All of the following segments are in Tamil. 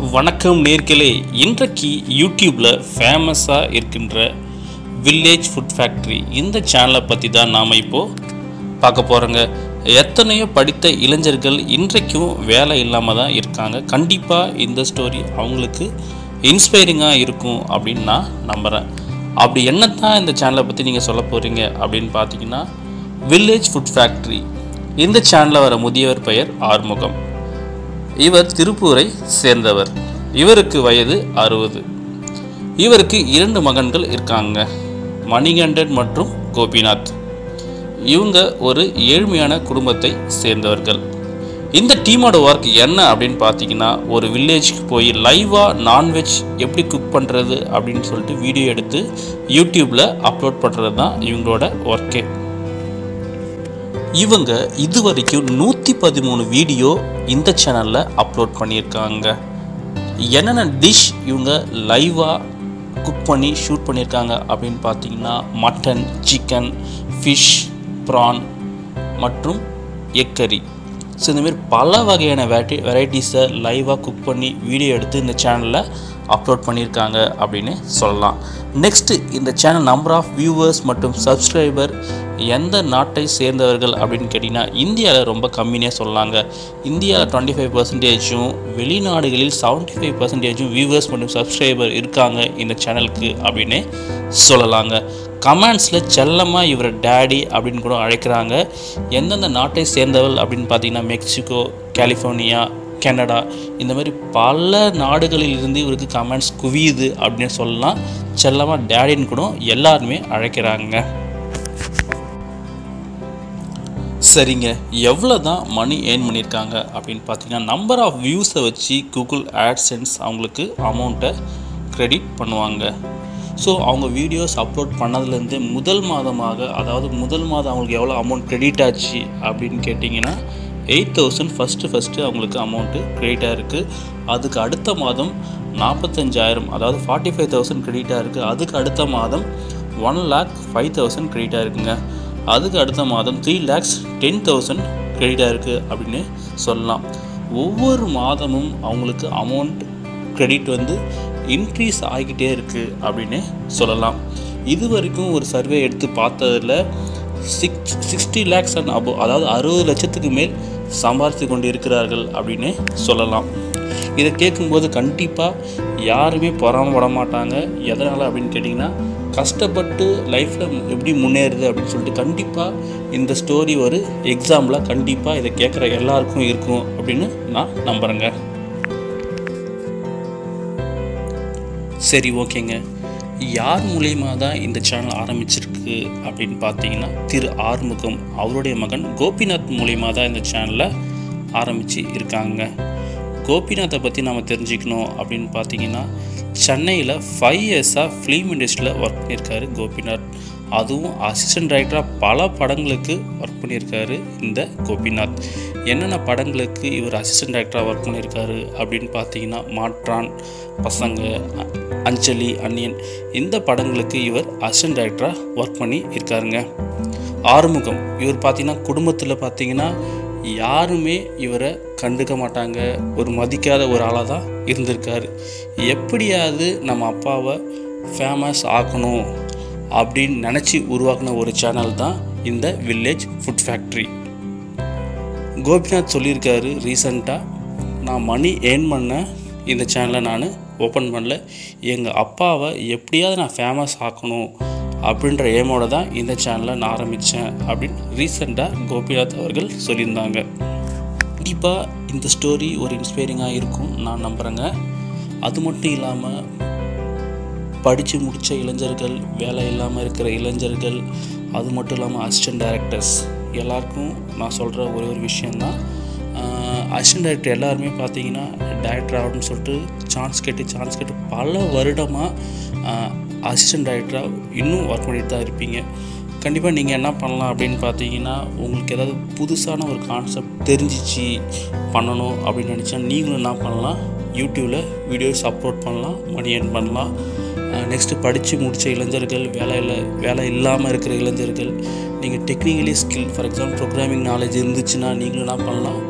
வணக்கம் நேர்களே இன்றைக்கு யூடியூப்பில் ஃபேமஸாக இருக்கின்ற வில்லேஜ் ஃபுட் ஃபேக்ட்ரி இந்த சேனலை பற்றி தான் நாம் இப்போது பார்க்க போகிறோங்க எத்தனையோ படித்த இளைஞர்கள் இன்றைக்கும் வேலை இல்லாமல் தான் இருக்காங்க கண்டிப்பாக இந்த ஸ்டோரி அவங்களுக்கு இன்ஸ்பைரிங்காக இருக்கும் அப்படின்னு நான் நம்புகிறேன் அப்படி என்னத்தான் இந்த சேனலை பற்றி நீங்கள் சொல்ல போகிறீங்க அப்படின்னு பார்த்தீங்கன்னா வில்லேஜ் ஃபுட் ஃபேக்ட்ரி இந்த சேனலில் வர முதியவர் பெயர் ஆறுமுகம் இவர் திருப்பூரை சேர்ந்தவர் இவருக்கு வயது அறுபது இவருக்கு இரண்டு மகன்கள் இருக்காங்க மணிகண்டன் மற்றும் கோபிநாத் இவங்க ஒரு ஏழ்மையான குடும்பத்தை சேர்ந்தவர்கள் இந்த டீமோட ஒர்க் என்ன அப்படின்னு பார்த்தீங்கன்னா ஒரு வில்லேஜ்க்கு போய் லைவாக நான்வெஜ் எப்படி குக் பண்ணுறது அப்படின்னு சொல்லிட்டு வீடியோ எடுத்து யூடியூப்பில் அப்லோட் பண்ணுறது தான் இவங்களோட ஒர்க்கே இவங்க இது வரைக்கும் நூற்றி பதிமூணு வீடியோ இந்த சேனலில் அப்லோட் பண்ணியிருக்காங்க என்னென்ன டிஷ் இவங்க லைவாக குக் பண்ணி ஷூட் பண்ணியிருக்காங்க அப்படின்னு பார்த்தீங்கன்னா மட்டன் சிக்கன் ஃபிஷ் ப்ரான் மற்றும் எக் கறி ஸோ இந்தமாரி பல வகையான வெரைட்டி வெரைட்டிஸை லைவாக குக் பண்ணி வீடியோ எடுத்து இந்த சேனலில் அப்லோட் பண்ணியிருக்காங்க அப்படின்னு சொல்லலாம் நெக்ஸ்ட்டு இந்த சேனல் நம்பர் ஆஃப் வியூவர்ஸ் மற்றும் சப்ஸ்கிரைபர் எந்த நாட்டை சேர்ந்தவர்கள் அப்படின்னு கேட்டிங்கன்னா இந்தியாவில் ரொம்ப கம்மினே சொல்லலாங்க இந்தியாவில் டுவெண்ட்டி ஃபைவ் பர்சன்டேஜும் வெளிநாடுகளில் செவன்ட்டி ஃபைவ் பர்சன்டேஜும் வியூவர்ஸ் மற்றும் சப்ஸ்கிரைபர் இருக்காங்க இந்த சேனலுக்கு அப்படின்னு சொல்லலாங்க கமெண்ட்ஸில் செல்லமாக இவரை டேடி அப்படின்னு கூட அழைக்கிறாங்க எந்தெந்த நாட்டை சேர்ந்தவள் அப்படின்னு பார்த்தீங்கன்னா மெக்சிகோ கலிஃபோர்னியா கனடா இந்த மாதிரி பல நாடுகளில் இருந்து இவருக்கு கமெண்ட்ஸ் குவியுது அப்படின்னு சொல்லலாம் செல்லமாக டேடின்னு கூட எல்லாருமே அழைக்கிறாங்க சரிங்க எவ்வளோ தான் மணி ஏர்ன் பண்ணியிருக்காங்க அப்படின்னு பார்த்தீங்கன்னா நம்பர் ஆஃப் வியூஸை வச்சு கூகுள் ஆட்சென்ஸ் அவங்களுக்கு அமௌண்ட்டை க்ரெடிட் பண்ணுவாங்க ஸோ அவங்க வீடியோஸ் அப்லோட் பண்ணதுலேருந்து முதல் மாதமாக அதாவது முதல் மாதம் அவங்களுக்கு எவ்வளோ அமௌண்ட் க்ரெடிட் ஆச்சு அப்படின்னு கேட்டிங்கன்னா எயிட் தௌசண்ட் ஃபஸ்ட்டு ஃபஸ்ட்டு அவங்களுக்கு அமௌண்ட்டு க்ரெடிட்டாக இருக்குது அதுக்கு அடுத்த மாதம் நாற்பத்தஞ்சாயிரம் அதாவது ஃபார்ட்டி ஃபைவ் தௌசண்ட் க்ரெடிட்டாக இருக்குது அதுக்கு அடுத்த மாதம் ஒன் லேக் ஃபைவ் தௌசண்ட் க்ரெடிட்டாக இருக்குங்க அதுக்கு அடுத்த மாதம் த்ரீ லேக்ஸ் டென் தௌசண்ட் க்ரெடிட்டாக இருக்குது அப்படின்னு சொல்லலாம் ஒவ்வொரு மாதமும் அவங்களுக்கு அமௌண்ட் க்ரெடிட் வந்து இன்க்ரீஸ் ஆகிக்கிட்டே இருக்குது அப்படின்னு சொல்லலாம் இது வரைக்கும் ஒரு சர்வே எடுத்து பார்த்ததில் சிக்ஸ் சிக்ஸ்டி லேக்ஸ் அண்ட் அபோ அதாவது அறுபது லட்சத்துக்கு மேல் சம்பாதித்து கொண்டு இருக்கிறார்கள் அப்படின்னு சொல்லலாம் இதை கேட்கும்போது கண்டிப்பாக யாருமே பொறாமப்பட மாட்டாங்க எதனால் அப்படின்னு கேட்டிங்கன்னா கஷ்டப்பட்டு லைஃப்பில் எப்படி முன்னேறுது அப்படின்னு சொல்லிட்டு கண்டிப்பாக இந்த ஸ்டோரி ஒரு எக்ஸாம்பிளாக கண்டிப்பாக இதை கேட்குற எல்லாருக்கும் இருக்கும் அப்படின்னு நான் நம்புகிறேங்க சரி ஓகேங்க யார் மூலியமாக தான் இந்த சேனல் ஆரம்பிச்சிருக்கு அப்படின்னு பார்த்தீங்கன்னா திரு ஆறுமுகம் அவருடைய மகன் கோபிநாத் மூலியமாக தான் இந்த சேனலை ஆரம்பித்து இருக்காங்க கோபிநாத்தை பற்றி நம்ம தெரிஞ்சுக்கணும் அப்படின்னு பார்த்தீங்கன்னா சென்னையில் ஃபைவ் இயர்ஸாக ஃபிலிம் இண்டஸ்ட்ரியில் ஒர்க் பண்ணியிருக்காரு கோபிநாத் அதுவும் அசிஸ்டன்ட் டைரக்டராக பல படங்களுக்கு ஒர்க் பண்ணியிருக்காரு இந்த கோபிநாத் என்னென்ன படங்களுக்கு இவர் அசிஸ்டன்ட் டைரக்டராக ஒர்க் பண்ணியிருக்காரு அப்படின்னு பார்த்தீங்கன்னா மாற்றான் பசங்க அஞ்சலி அன்னியன் இந்த படங்களுக்கு இவர் அசிஸ்டன்ட் டைரக்டராக ஒர்க் பண்ணி இருக்காருங்க ஆறுமுகம் இவர் பார்த்தீங்கன்னா குடும்பத்தில் பார்த்தீங்கன்னா யாருமே இவரை கண்டுக்க மாட்டாங்க ஒரு மதிக்காத ஒரு ஆளாக தான் இருந்திருக்காரு எப்படியாவது நம்ம அப்பாவை ஃபேமஸ் ஆக்கணும் அப்படின்னு நினச்சி உருவாக்கின ஒரு சேனல் தான் இந்த வில்லேஜ் ஃபுட் ஃபேக்ட்ரி கோபிநாத் சொல்லியிருக்காரு ரீசண்டாக நான் மணி ஏர்ன் பண்ண இந்த சேனலை நான் ஓப்பன் பண்ணல எங்கள் அப்பாவை எப்படியாவது நான் ஃபேமஸ் ஆக்கணும் அப்படின்ற ஏமோட தான் இந்த சேனலை நான் ஆரம்பித்தேன் அப்படின்னு ரீசெண்டாக கோபிநாத் அவர்கள் சொல்லியிருந்தாங்க கண்டிப்பாக இந்த ஸ்டோரி ஒரு இன்ஸ்பைரிங்காக இருக்கும் நான் நம்புகிறேங்க அது மட்டும் இல்லாமல் படித்து முடித்த இளைஞர்கள் வேலை இல்லாமல் இருக்கிற இளைஞர்கள் அது மட்டும் இல்லாமல் அசிஸ்டன்ட் டைரக்டர்ஸ் எல்லாருக்கும் நான் சொல்கிற ஒரே ஒரு விஷயந்தான் அசிஸ்டன்ட் டைரக்டர் எல்லாருமே பார்த்தீங்கன்னா டைரக்டர் ஆகணும்னு சொல்லிட்டு சான்ஸ் கேட்டு சான்ஸ் கேட்டு பல வருடமாக அசிஸ்டன்ட் டைரக்டராக இன்னும் ஒர்க் பண்ணிட்டு தான் இருப்பீங்க கண்டிப்பாக நீங்கள் என்ன பண்ணலாம் அப்படின்னு பார்த்தீங்கன்னா உங்களுக்கு ஏதாவது புதுசான ஒரு கான்செப்ட் தெரிஞ்சிச்சு பண்ணணும் அப்படின்னு நினச்சா நீங்களும் என்ன பண்ணலாம் யூடியூப்பில் வீடியோஸ் அப்லோட் பண்ணலாம் மணி ஏர்ன் பண்ணலாம் நெக்ஸ்ட்டு படித்து முடித்த இளைஞர்கள் வேலையில் வேலை இல்லாமல் இருக்கிற இளைஞர்கள் நீங்கள் technically skill for example programming knowledge இருந்துச்சுன்னா நீங்களும் என்ன பண்ணலாம்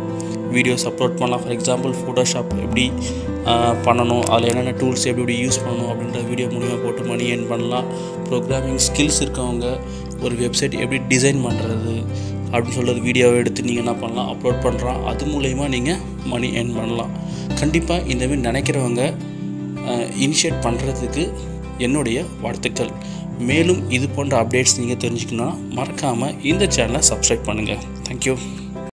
வீடியோஸ் அப்லோட் பண்ணலாம் ஃபார் எக்ஸாம்பிள் ஃபோட்டோஷாப் எப்படி ஆஹ், பண்ணணும் அதில் என்னென்ன டூல்ஸ் எப்படி எப்படி யூஸ் பண்ணணும் அப்படின்ற வீடியோ மூலிமா போட்டு மணி ஏர்ன் பண்ணலாம் ப்ரோக்ராமிங் ஸ்கில்ஸ் இருக்கவங்க ஒரு வெப்சைட் எப்படி டிசைன் பண்ணுறது அப்படின்னு சொல்கிற வீடியோவை எடுத்து நீங்கள் என்ன பண்ணலாம் அப்லோட் பண்ணுறோம் அது மூலயமா நீங்கள் மணி ஏர்ன் பண்ணலாம் கண்டிப்பாக இந்த மாதிரி நினைக்கிறவங்க இனிஷியேட் பண்ணுறதுக்கு என்னுடைய வாழ்த்துக்கள் மேலும் இது போன்ற அப்டேட்ஸ் நீங்கள் தெரிஞ்சுக்கணும்னா மறக்காமல் இந்த சேனலை சப்ஸ்கிரைப் பண்ணுங்கள் தேங்க்யூ